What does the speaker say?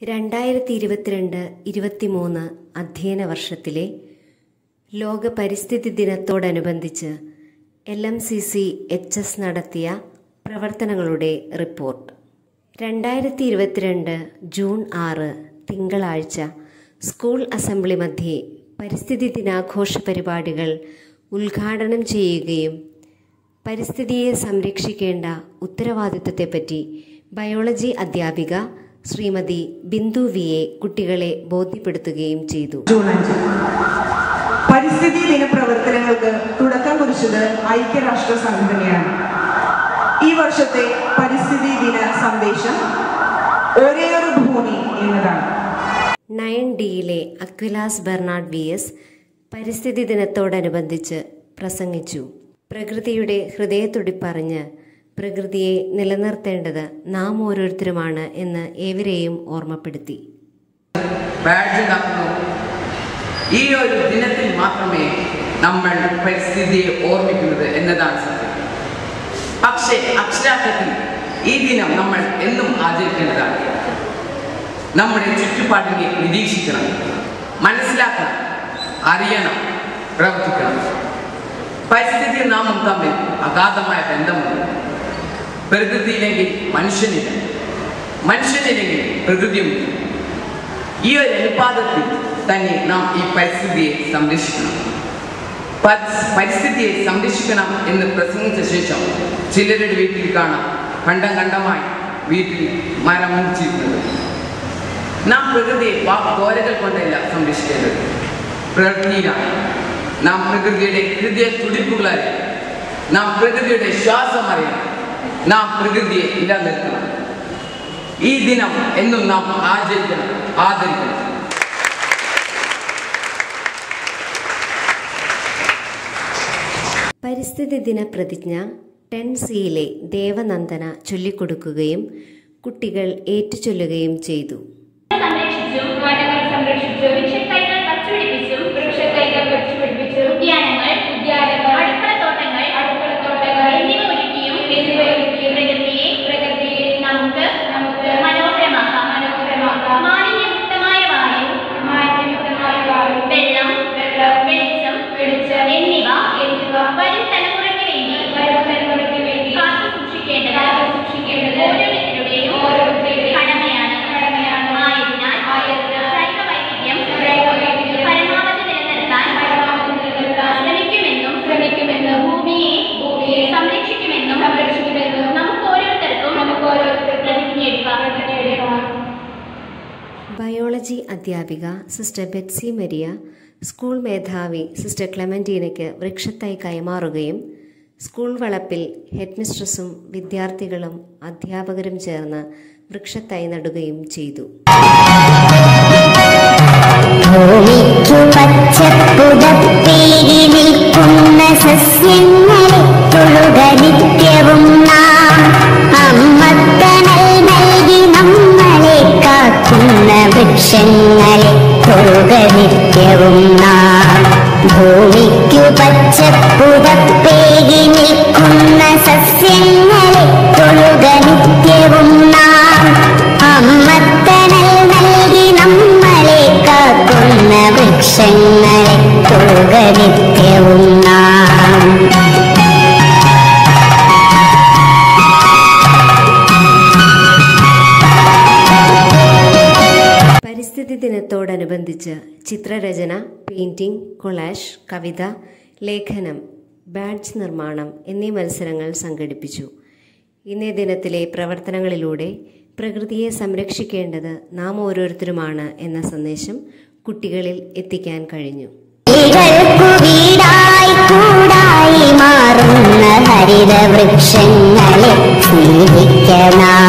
രണ്ടായിരത്തി ഇരുപത്തിരണ്ട് ഇരുപത്തിമൂന്ന് അധ്യയന വർഷത്തിലെ ലോക പരിസ്ഥിതി ദിനത്തോടനുബന്ധിച്ച് L M C C H S നടത്തിയ പ്രവർത്തനങ്ങളുടെ റിപ്പോർട്ട് രണ്ടായിരത്തി ഇരുപത്തിരണ്ട് ജൂൺ ആറ് തിങ്കളാഴ്ച സ്കൂൾ അസംബ്ലി മധ്യേ പരിസ്ഥിതി ദിനാഘോഷ പരിപാടികൾ ഉദ്ഘാടനം ചെയ്യുകയും പരിസ്ഥിതിയെ സംരക്ഷിക്കേണ്ട ഉത്തരവാദിത്വത്തെപ്പറ്റി ബയോളജി അധ്യാപിക ശ്രീമതി ബിന്ദു വിയെ കുട്ടികളെ ബോധ്യപ്പെടുത്തുകയും ചെയ്തു ജൂൺ അഞ്ച് പരിസ്ഥിതി ദിന പ്രവർത്തനങ്ങൾക്ക് തുടക്കം കുറിച്ചത് ഐക്യരാഷ്ട്ര സംഘടനയാണ് ഈ വർഷത്തെ പരിസ്ഥിതി ദിന സന്ദേശം ഒരേയൊരു ഭൂമി എന്നതാണ് നയൻ ഡിയിലെ അക്വിലാസ് ബെർണാഡ് വി എസ് പരിസ്ഥിതി ദിനത്തോടനുബന്ധിച്ച് പ്രസംഗിച്ചു പ്രകൃതിയുടെ ഹൃദയത്തുടിപ്പറിഞ്ഞ് പ്രകൃതിയെ നിലനിർത്തേണ്ടത് നാം ഓരോരുത്തരുമാണ് എന്ന് ഏവരെയും ഓർമ്മപ്പെടുത്തി ബാഡ്ജ് ഉണ്ടാക്കുന്നു ഈ ഒരു ദിനത്തിൽ മാത്രമേ നമ്മൾ പരിസ്ഥിതിയെ ഓർമ്മിക്കുന്നത് എന്നതാണ് സത്യം പക്ഷേ അക്ഷരാർത്ഥത്തിൽ ഈ ദിനം നമ്മൾ എന്നും ആചരിക്കേണ്ടതാണ് നമ്മുടെ ചുറ്റുപാടിനെ നിരീക്ഷിക്കണം മനസ്സിലാക്കണം അറിയണം പ്രവർത്തിക്കണം പരിസ്ഥിതി നാമും തമ്മിൽ അഗാധമായ ബന്ധമുണ്ട് പ്രകൃതിയില്ലെങ്കിൽ മനുഷ്യനില്ല മനുഷ്യനില്ലെങ്കിൽ പ്രകൃതിയുമില്ല ഈ ഒരു അനുപാതത്തിൽ തന്നെ നാം ഈ പരിസ്ഥിതിയെ സംരക്ഷിക്കണം പരി- പരിസ്ഥിതിയെ സംരക്ഷിക്കണം എന്ന് പ്രസംഗിച്ച ശേഷം ചിലരുടെ വീട്ടിൽ കാണാം കണ്ടം കണ്ടമായി വീട്ടിൽ മരം മുറിച്ചിരിക്കുന്നത് നാം പ്രകൃതിയെ വാക്കോരകൾ കൊണ്ടല്ല സംരക്ഷിക്കേണ്ടത് പ്രകൃതിയിലാണ് നാം പ്രകൃതിയുടെ ഹൃദയ തുടിപ്പുകളെ നാം പ്രകൃതിയുടെ ശ്വാസം അറിയണം നാം പ്രകൃതിയെ നിലനിർത്തണം ഈ ദിനം എന്നും നാം ആചരിക്കണം ആദരിക്കണം പരിസ്ഥിതി ദിന പ്രതിജ്ഞ ടെൻ സിയിലെ ദേവനന്ദന ചൊല്ലിക്കൊടുക്കുകയും കുട്ടികൾ ഏറ്റുചൊല്ലുകയും ചെയ്തു സംരക്ഷിച്ചും വനങ്ങൾ സംരക്ഷിച്ചും വൃക്ഷത്തൈകൾ വച്ചുപിടിപ്പിച്ചും വൃക്ഷത്തൈകൾ വച്ചുപിടിപ്പിച്ചും ഉദ്യാനങ്ങൾ ഉദ്യാനങ്ങൾ അടുക്കളത്തോട്ടങ്ങൾ അടുക്കളത്തോട്ടങ്ങൾ എന്നിവ ഒരുക്കിയും എന്നിവ ഒരുക്കിയും പ്രകൃതിയെ പ്രകൃതിയെ നമുക്ക് നമുക്ക് മനോഹരമാക്കാം മനോഹരമാക്കാം മാലിന്യമുക്തമായ വായു മാലിന്യമുക്തമായ വായു വെള്ളം വെള്ളം വെളിച്ചം വെളിച്ചം എന്നിവ എന്നിവ വരും തലമുറയ്ക്ക് വേണ്ടി വരും തലമുറയ്ക്ക് വേണ്ടി കാത്തു സൂക്ഷിക്കേണ്ടത് കാത്തു സൂക്ഷിക്കേണ്ടത് ഓരോരുത്തരുടെയും ഓരോരുത്തരുടെയും കടമയാണ് കടമയാണ് ആയതിനാൽ ആയതിനാൽ ജൈവ വൈവിധ്യം ജൈവ വൈവിധ്യം പരമാവധി നിലനിർത്താൻ പരമാവധി നിലനിർത്താൻ ശ്രമിക്കുമെന്നും ശ്രമിക്കുമെന്നും ഭൂമിയെ ഭൂമിയെ സംരക്ഷിക്കുമെന്നും സംരക്ഷിക്കുമെന്നും നമുക്ക് ഓരോരുത്തർക്കും നമുക്ക് ഓരോരുത്തർക്കും പ്രതിജ്ഞയെടുക്കാം പ്രതിജ്ഞയെടുക്കാം ബയോളജി അധ്യാപിക സിസ്റ്റർ ബെറ്റ്സി മരിയ സ്കൂൾ മേധാവി സിസ്റ്റർ ക്ലെമന്റീനയ്ക്ക് വൃക്ഷത്തൈ കൈമാറുകയും സ്കൂൾ വളപ്പിൽ ഹെഡ്മിസ്ട്രസും വിദ്യാർത്ഥികളും അധ്യാപകരും ചേർന്ന് വൃക്ഷത്തൈ നടുകയും ചെയ്തു ഭൂമിക്കു പച്ചപ്പുതപ്പേരി നിൽക്കുന്ന സസ്യങ്ങളെ തൊഴുക നിത്യവും നാം അമ്മത്തണൽ നൽകി നമ്മളെ കാക്കുന്ന വൃക്ഷങ്ങളെ തൊഴുക നിത്യവും നാം ഭൂമിക്കു പച്ചപ്പുതപ്പേരി നിൽക്കുന്ന സസ്യങ്ങളെ തൊഴുക നിത്യവും നാം അമ്മത്തണൽ നൽകി നമ്മളെ കാക്കുന്ന വൃക്ഷങ്ങളെ തൊഴുക നിത്യവും നാം പരിസ്ഥിതി ദിനത്തോടനുബന്ധിച്ച് ചിത്രരചന പെയിന്റിംഗ് കൊളാഷ് കവിത ലേഖനം ബാഡ്ജ് നിർമ്മാണം എന്നീ മത്സരങ്ങൾ സംഘടിപ്പിച്ചു ഇന്നേ ദിനത്തിലെ പ്രവർത്തനങ്ങളിലൂടെ പ്രകൃതിയെ സംരക്ഷിക്കേണ്ടത് നാം ഓരോരുത്തരുമാണ് എന്ന സന്ദേശം കുട്ടികളിൽ എത്തിക്കാൻ കഴിഞ്ഞു കിളികൾക്കു വീടായി കൂടായി മാറുന്ന ഹരിത വൃക്ഷങ്ങളെ സ്നേഹിക്കണം